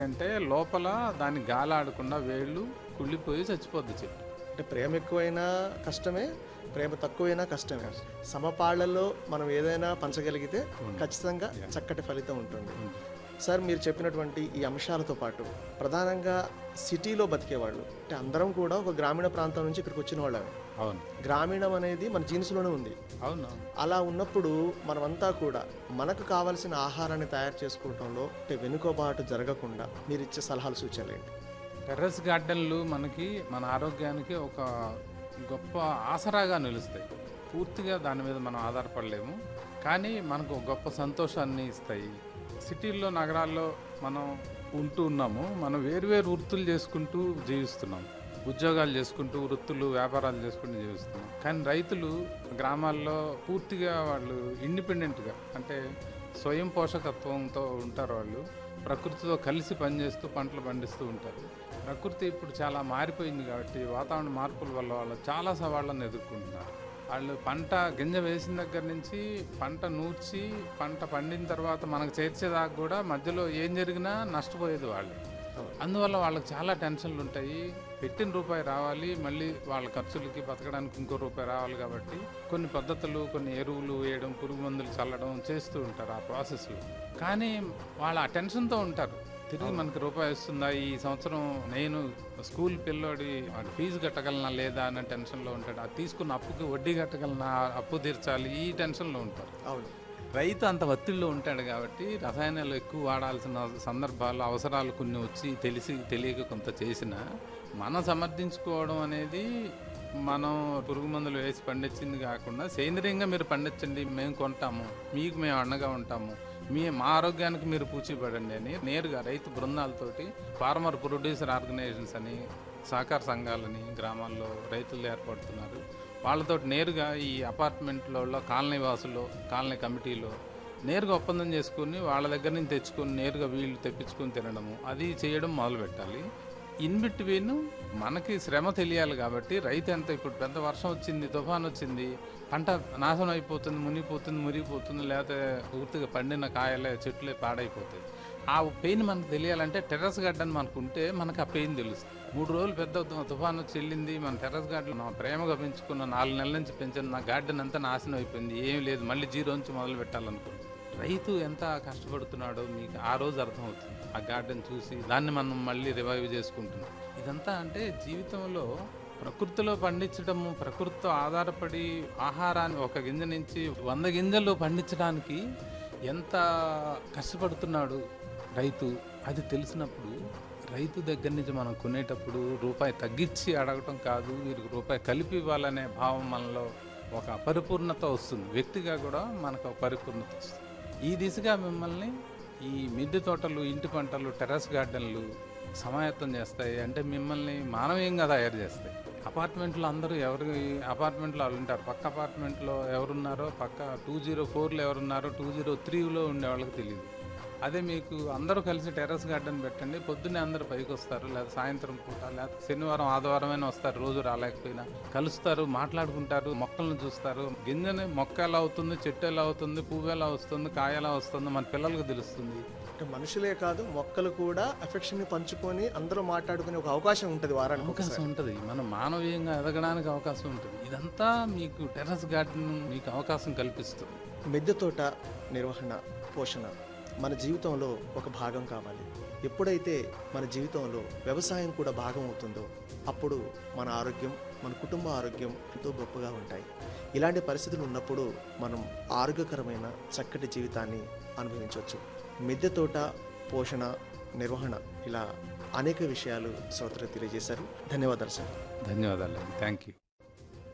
అంటే లోపల దాని గాలి ఆడకుండా వేళ్ళు కుళ్ళిపోయి చచ్చిపోద్ది చెట్టు అంటే ప్రేమ ఎక్కువైనా కష్టమే ప్రేమ తక్కువైనా కష్టమే సమపాళ్లలో మనం ఏదైనా పంచగలిగితే ఖచ్చితంగా చక్కటి ఫలితం ఉంటుంది సార్ మీరు చెప్పినటువంటి ఈ అంశాలతో పాటు ప్రధానంగా సిటీలో బతికేవాళ్ళు అంటే అందరం కూడా ఒక గ్రామీణ ప్రాంతం నుంచి ఇక్కడికి వచ్చిన వాళ్ళమే అవును గ్రామీణం అనేది మన జీన్స్లోనే ఉంది అవును అలా ఉన్నప్పుడు మనమంతా కూడా మనకు కావలసిన ఆహారాన్ని తయారు చేసుకోవడంలో అంటే వెనుకబాటు జరగకుండా మీరు ఇచ్చే సలహాలు సూచనలు ఏంటి టెర్రస్ గార్డెన్లు మనకి మన ఆరోగ్యానికి ఒక గొప్ప ఆసరాగా నిలుస్తాయి పూర్తిగా దాని మీద మనం ఆధారపడలేము కానీ మనకు ఒక గొప్ప సంతోషాన్ని ఇస్తాయి సిటీల్లో నగరాల్లో మనం ఉంటూ ఉన్నాము మనం వేరువేరు వృత్తులు చేసుకుంటూ జీవిస్తున్నాం ఉద్యోగాలు చేసుకుంటూ వృత్తులు వ్యాపారాలు చేసుకుంటూ జీవిస్తున్నాం కానీ రైతులు గ్రామాల్లో పూర్తిగా వాళ్ళు ఇండిపెండెంట్గా అంటే స్వయం పోషకత్వంతో ఉంటారు వాళ్ళు ప్రకృతితో కలిసి పనిచేస్తూ పంటలు పండిస్తూ ఉంటారు ప్రకృతి ఇప్పుడు చాలా మారిపోయింది కాబట్టి వాతావరణ మార్పుల వల్ల వాళ్ళు చాలా సవాళ్ళను ఎదుర్కొంటున్నారు వాళ్ళు పంట గింజ వేసిన దగ్గర నుంచి పంట నూర్చి పంట పండిన తర్వాత మనకు చేర్చేదాకా కూడా మధ్యలో ఏం జరిగినా నష్టపోయేది వాళ్ళు అందువల్ల వాళ్ళకి చాలా టెన్షన్లు ఉంటాయి పెట్టిన రూపాయి రావాలి మళ్ళీ వాళ్ళ ఖర్చులకి బతకడానికి ఇంకో రూపాయి రావాలి కాబట్టి కొన్ని పద్ధతులు కొన్ని ఎరువులు వేయడం పురుగు మందులు చల్లడం చేస్తూ ఉంటారు ఆ ప్రాసెస్లో కానీ వాళ్ళు ఆ టెన్షన్తో ఉంటారు తిరిగి మనకి రూపాయి వస్తుందా ఈ సంవత్సరం నేను స్కూల్ పిల్లోడి వాడి ఫీజు కట్టగలనా లేదా అన్న టెన్షన్లో ఉంటాడు అది తీసుకున్న అప్పుకి వడ్డీ కట్టగలనా అప్పు తీర్చాలి ఈ టెన్షన్లో ఉంటారు అవును రైతు అంత ఒత్తిడిలో ఉంటాడు కాబట్టి రసాయనాలు ఎక్కువ వాడాల్సిన సందర్భాలు అవసరాలు కొన్ని వచ్చి తెలిసి తెలియక కొంత చేసిన మనం సమర్థించుకోవడం అనేది మనం పురుగు మందులు వేసి పండించింది కాకుండా సేంద్రియంగా మీరు పండించండి మేము కొంటాము మీకు మేము అండగా ఉంటాము మీ మా ఆరోగ్యానికి మీరు పూచిపడండి అని నేరుగా రైతు బృందాలతోటి ఫార్మర్ ప్రొడ్యూసర్ ఆర్గనైజేషన్స్ అని సహకార సంఘాలని గ్రామాల్లో రైతులు ఏర్పడుతున్నారు వాళ్ళతో నేరుగా ఈ అపార్ట్మెంట్లలో కాలనీ వాసులు కాలనీ కమిటీలో నేరుగా ఒప్పందం చేసుకుని వాళ్ళ దగ్గర నుంచి తెచ్చుకొని నేరుగా వీళ్ళు తెప్పించుకొని తినడము అది చేయడం మొదలు పెట్టాలి ఇన్ బిట్వీన్ మనకి శ్రమ తెలియాలి కాబట్టి రైతు ఎంత ఇప్పుడు పెద్ద వర్షం వచ్చింది తుఫాన్ వచ్చింది పంట నాశనం అయిపోతుంది మునిగిపోతుంది మురిగిపోతుంది లేకపోతే పూర్తిగా పండిన కాయలే చెట్లే పాడైపోతాయి ఆ పెయిన్ మనకు తెలియాలంటే టెర్రస్ గార్డెన్ మనకు ఉంటే మనకు ఆ పెయిన్ తెలుస్తుంది మూడు రోజులు పెద్ద తు- తుఫాన్ వచ్చి వెళ్ళింది మన టెర్రస్ గార్డెన్ నా ప్రేమగా పెంచుకున్న నాలుగు నెలల నుంచి పెంచిన నా గార్డెన్ అంతా నాశనం అయిపోయింది ఏం లేదు మళ్ళీ జీరో నుంచి మొదలు పెట్టాలనుకుంటున్నాను రైతు ఎంత కష్టపడుతున్నాడో మీకు ఆ రోజు అర్థమవుతుంది ఆ గార్డెన్ చూసి దాన్ని మనం మళ్ళీ రివైవ్ చేసుకుంటున్నాం ఇదంతా అంటే జీవితంలో ప్రకృతిలో పండించడము ప్రకృతితో ఆధారపడి ఆహారాన్ని ఒక గింజ నుంచి వంద గింజలు పండించడానికి ఎంత కష్టపడుతున్నాడు రైతు అది తెలిసినప్పుడు రైతు దగ్గర నుంచి మనం కొనేటప్పుడు రూపాయి తగ్గించి అడగటం కాదు వీరికి రూపాయి కలిపి ఇవ్వాలనే భావం మనలో ఒక పరిపూర్ణత వస్తుంది వ్యక్తిగా కూడా మనకు ఒక పరిపూర్ణత వస్తుంది ఈ దిశగా మిమ్మల్ని ఈ మిద్దె తోటలు ఇంటి పంటలు టెర్రస్ గార్డెన్లు సమాయత్తం చేస్తాయి అంటే మిమ్మల్ని మానవీయంగా తయారు చేస్తాయి అపార్ట్మెంట్లో అందరూ ఎవరు అపార్ట్మెంట్లో వాళ్ళు ఉంటారు పక్క అపార్ట్మెంట్లో ఎవరున్నారో పక్క టూ జీరో ఫోర్లో ఎవరున్నారో టూ జీరో త్రీలో ఉండే వాళ్ళకి తెలియదు అదే మీకు అందరూ కలిసి టెర్రస్ గార్డెన్ పెట్టండి పొద్దున్నే అందరూ పైకి వస్తారు లేదా సాయంత్రం పూట లేదా శనివారం ఆదివారమైనా వస్తారు రోజు రాలేకపోయినా కలుస్తారు మాట్లాడుకుంటారు మొక్కలను చూస్తారు గింజని మొక్క ఎలా అవుతుంది చెట్టు ఎలా అవుతుంది పువ్వు ఎలా వస్తుంది కాయ ఎలా వస్తుంది మన పిల్లలకు తెలుస్తుంది అంటే మనుషులే కాదు మొక్కలు కూడా అఫెక్షన్ ని పంచుకొని అందరూ మాట్లాడుకునే ఒక అవకాశం ఉంటుంది వారానికి ఒకసారి. అవకాశం ఉంటుంది మనం మానవీయంగా ఎదగడానికి అవకాశం ఉంటుంది ఇదంతా మీకు టెర్రస్ గార్డెన్ మీకు అవకాశం కల్పిస్తుంది మిద్దె తోట నిర్వహణ పోషణ మన జీవితంలో ఒక భాగం కావాలి ఎప్పుడైతే మన జీవితంలో వ్యవసాయం కూడా భాగం అవుతుందో అప్పుడు మన ఆరోగ్యం మన కుటుంబ ఆరోగ్యం ఎంతో గొప్పగా ఉంటాయి ఇలాంటి పరిస్థితులు ఉన్నప్పుడు మనం ఆరోగ్యకరమైన చక్కటి జీవితాన్ని అనుభవించవచ్చు మిద్దె తోట పోషణ నిర్వహణ ఇలా అనేక విషయాలు శ్రోతలకు తెలియజేశారు ధన్యవాదాలు సార్ ధన్యవాదాలు థ్యాంక్ యూ